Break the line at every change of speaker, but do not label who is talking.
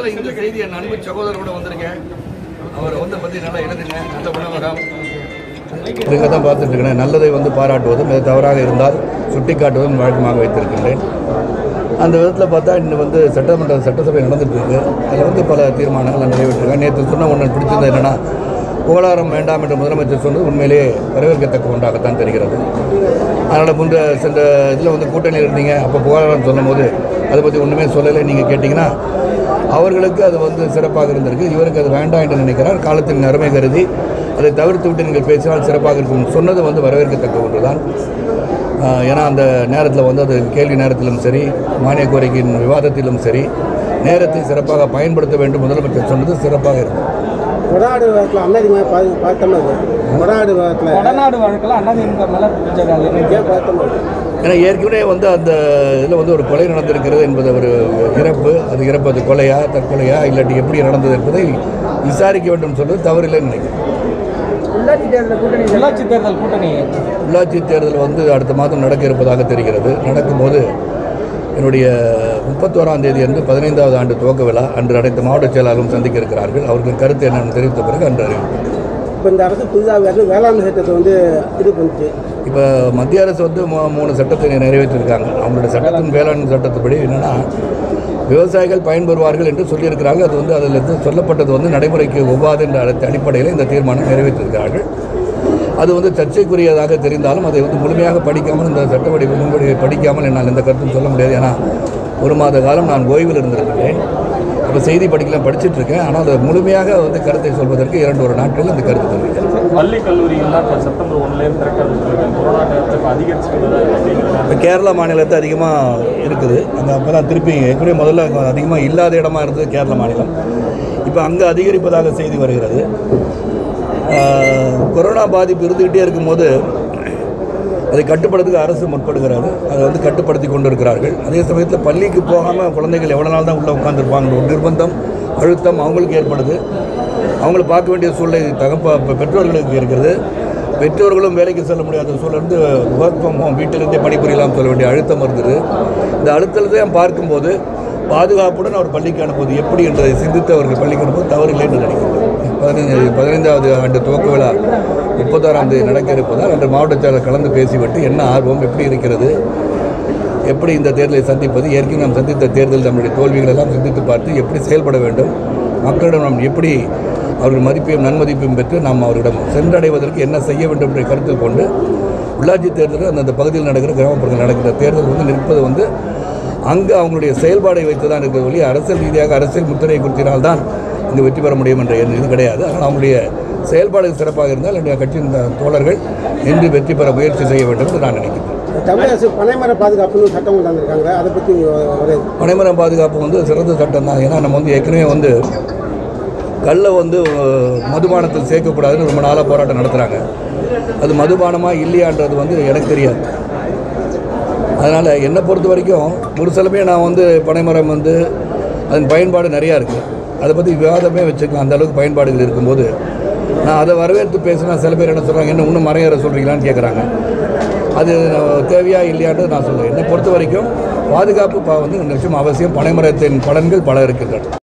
அதனால இந்த செய்தி என் அன்பு சகோதரரோட வந்திருக்கேன் அவரை வந்து பற்றி நல்லா எழுதுங்க நல்ல குணவகம் இதுங்க தான் பார்த்துட்டு இருக்கிறேன் நல்லதை வந்து பாராட்டுவதும் அது தவறாக இருந்தால் சுட்டிக்காட்டுவதும் வழக்கமாக வைத்திருக்கின்றேன் அந்த விதத்தில் பார்த்தா இன்னும் வந்து சட்டமன்ற சட்டசபை நடந்துட்டு இருக்கு அதில் வந்து பல தீர்மானங்கள் நிறைவேற்றிருக்காங்க நேற்று சொன்ன ஒன்று பிடிச்சது என்னென்னா புகழாரம் வேண்டாம் என்று முதலமைச்சர் சொன்னது உண்மையிலேயே வரவேற்கத்தக்க ஒன்றாகத்தான் தெரிகிறது அதனால் முந்த சென்ற இதில் வந்து கூட்டணியில் இருந்தீங்க அப்போ புகழாரம் சொல்லும்போது அதை பற்றி ஒன்றுமே சொல்லலை நீங்கள் கேட்டிங்கன்னா அவர்களுக்கு அது வந்து சிறப்பாக இருந்திருக்கு இவருக்கு அது வேண்டாம் என்று நினைக்கிறார் காலத்தின் அருமை கருதி அதை தவிர்த்து விட்டு நீங்கள் பேசினால் சிறப்பாக இருக்கும் சொன்னது வந்து வரவேற்கத்தக்க ஒன்று தான் ஏன்னா அந்த நேரத்தில் வந்து அது கேள்வி நேரத்திலும் சரி மானிய கோரிக்கையின் விவாதத்திலும் சரி நேரத்தை சிறப்பாக பயன்படுத்த வேண்டும் முதலமைச்சர் சொன்னது சிறப்பாக இருக்கும்
கொடாடு வழக்கில் அண்ணாதிமுக பாதி பார்த்தோம்னா கொடாடு வழக்கில்
வடநாடு வழக்கில் அதிமுக மேல குற்றச்சாட்டு
ஏன் பார்த்தோம்னா
ஏன்னா ஏற்கனவே வந்து அந்த இதில் வந்து ஒரு கொலை நடந்திருக்கிறது என்பது ஒரு இறப்பு அது இறப்பு அது கொலையா தற்கொலையா இல்லாட்டி எப்படி நடந்தது என்பதை விசாரிக்க வேண்டும் சொல்வது தவறில்லைன்னு நினைக்கிறேன்
உள்ளாட்சி தேர்தல் கூட்டணி உள்ளாட்சி தேர்தல் கூட்டணி
உள்ளாட்சி தேர்தல் வந்து அடுத்த மாதம் நடக்க இருப்பதாக தெரிகிறது நடக்கும்போது என்னுடைய முப்பத்தோராம் தேதி அன்று பதினைந்தாவது ஆண்டு துவக்க விழா அன்று அனைத்து மாவட்ட செயலாளரும் சந்திக்க இருக்கிறார்கள் அவர்கள் கருத்து என்னென்னு தெரிவித்த பிறகு அன்று அறிவிப்போம்
இப்போ இந்த அரசு புதிதாக வந்து வேளாண் சட்டத்தை வந்து இது பண்ணுச்சு
இப்போ மத்திய அரசு வந்து மூ- மூணு சட்டத்தை நிறைவேற்றிருக்காங்க அவங்களுடைய சட்டத்தின் வேளாண் சட்டத்துப்படி என்னென்னா விவசாயிகள் பயன்பெறுவார்கள் என்று சொல்லியிருக்கிறார்கள் அது வந்து அதில் இருந்து சொல்லப்பட்டது வந்து நடைமுறைக்கு ஒவ்வாது என்ற அடி- அடிப்படையில் இந்த தீர்மானம் நிறைவேற்றிருக்கிறார்கள் அது வந்து சர்ச்சைக்குரியதாக தெரிந்தாலும் அதை வந்து முழுமையாக படிக்காமல் இந்த சட்ட வடிவ முன்வடிவை படிக்காமல் என்னால் எந்த கருத்தும் சொல்ல முடியாது ஏன்னா ஒரு மாத காலம் நான் ஓய்வில் இருந்திருக்கிறேன் இப்போ செய்தி படிக்கலாம் படிச்சுட்டு இருக்கேன் ஆனால் அதை முழுமையாக வந்து கருத்தை சொல்வதற்கு இரண்டு ஒரு நாட்களில் இந்த கருத்து தெரிவிக்கிறேன்
பள்ளி கல்லூரிகள்லாம் இப்போ செப்டம்பர் ஒன்றுலேருந்து திறக்கிறது சொல்லியிருக்காங்க கொரோனா நேரத்தில் இப்போ அதிகரிச்சுக்கிறது அப்படிங்கிறது
இப்போ கேரளா மாநிலத்தை அதிகமாக இருக்குது அங்கே அப்போ தான் திருப்பி ஏற்கனவே முதல்ல அதிகமாக இல்லாத இடமா இருந்தது கேரள மாநிலம் இப்போ அங்கே அதிகரிப்பதாக செய்தி வருகிறது ஆஹ், கொரோனா பாதிப்பு இருந்துக்கிட்டே இருக்கும்போது அதை கட்டுப்படுத்துக்கு அரசு முற்படுகிறது அதை வந்து கட்டுப்படுத்தி கொண்டு இருக்கிறார்கள் அதே சமயத்தில் பள்ளிக்கு போகாமல் குழந்தைகள் எவ்வளோ நாள் தான் உள்ளே உட்காந்துருப்பாங்க ஒரு நிர்பந்தம் அழுத்தம் அவங்களுக்கு ஏற்படுது அவங்கள பார்க்க வேண்டிய சூழ்நிலை தகப்ப பெ- பெற்றோர்களுக்கு இருக்கிறது பெற்றோர்களும் வேலைக்கு செல்ல முடியாத சூழல் இருந்து ஒர்க் ஃப்ரம் ஹோம் வீட்டிலிருந்தே பணிபுரியலாம் சொல்ல வேண்டிய அழுத்தம் இருந்தது இந்த அழுத்தத்தை பார்க்கும்போது பாதுகாப்புடன் அவர் பள்ளிக்கு அனுப்புவது எப்படி என்பதை சிந்தித்து அவர்கள் பள்ளிக்கு அனுப்புவது தவறில்லை என்று நினைக்கிறேன் பதினைந்து பதினைந்தாவது ஆண்டு துவக்க விழா முப்பத்தாறாம் தேதி நடக்க இருப்பதால் அன்று மாவட்ட செயலர் கலந்து பேசிவிட்டு என்ன ஆர்வம் எப்படி இருக்கிறது எப்படி இந்த தேர்தலை சந்திப்பது ஏற்கனவே நாம் சந்தித்த தேர்தல் நம்முடைய தோல்விகள் எல்லாம் சிந்தித்து பார்த்து எப்படி செயல்பட வேண்டும் மக்களிடம் நாம் எப்படி அவர்கள் மதிப்பையும் நன்மதிப்பையும் பெற்று நாம் அவரிடம் சென்றடைவதற்கு என்ன செய்ய வேண்டும் என்ற கருத்தில் கொண்டு உள்ளாட்சி தேர்தலில் அந்தந்த பகுதியில் நடக்கிற கிராமப்புறத்தில் நடக்கிற தேர்தல் வந்து நிற்பது வந்து அங்கு அவங்களுடைய செயல்பாடை வைத்து தான் இருக்கிறது ஒழிய அரசியல் ரீதியாக அரசியல் முத்திரையை கொடுத்தினால்தான் இங்கு வெற்றி பெற முடியும் என்ற எண்ணம் இது கிடையாது ஆனால் அவங்களுடைய செயல்பாடு சிறப்பாக இருந்தால் என்னுடைய கட்சியின் தோழர்கள் இன்று வெற்றி பெற முயற்சி செய்ய வேண்டும் என்று நான் நினைக்கிறேன்
தமிழக அரசு பனைமர பாதுகாப்புன்னு சட்டம் கொண்டு வந்திருக்காங்க அதை பற்றி ஒரு
பனைமரம் பாதுகாப்பு வந்து சிறந்த சட்டம் தான் ஏன்னா நம்ம வந்து ஏற்கனவே வந்து கல்லை வந்து அஹ், மதுபானத்தில் சேர்க்கக்கூடாதுன்னு ரொம்ப நாளாக போராட்டம் நடத்துகிறாங்க அது மதுபானமா இல்லையான்றது வந்து எனக்கு தெரியாது அதனால் என்னை பொறுத்த வரைக்கும் ஒரு சிலமே நான் வந்து பனைமரம் வந்து அதன் பயன்பாடு நிறையா இருக்குது அதை பற்றி விவாதமே வச்சுக்கலாம் அந்த அளவுக்கு பயன்பாடுகள் இருக்கும்போது நான் அதை வரவேற்று பேசினா சில பேர் என்ன சொல்கிறாங்க என்ன இன்னும் மரம் ஏற சொல்கிறீங்களான்னு கேட்குறாங்க அது தேவையா இல்லையான்றது நான் சொல்லுவேன் என்னை பொறுத்த வரைக்கும் பாதுகாப்பு பா- வந்து நிச்சயம் அவசியம் பனைமரத்தின் பலன்கள் பல இருக்கின்றன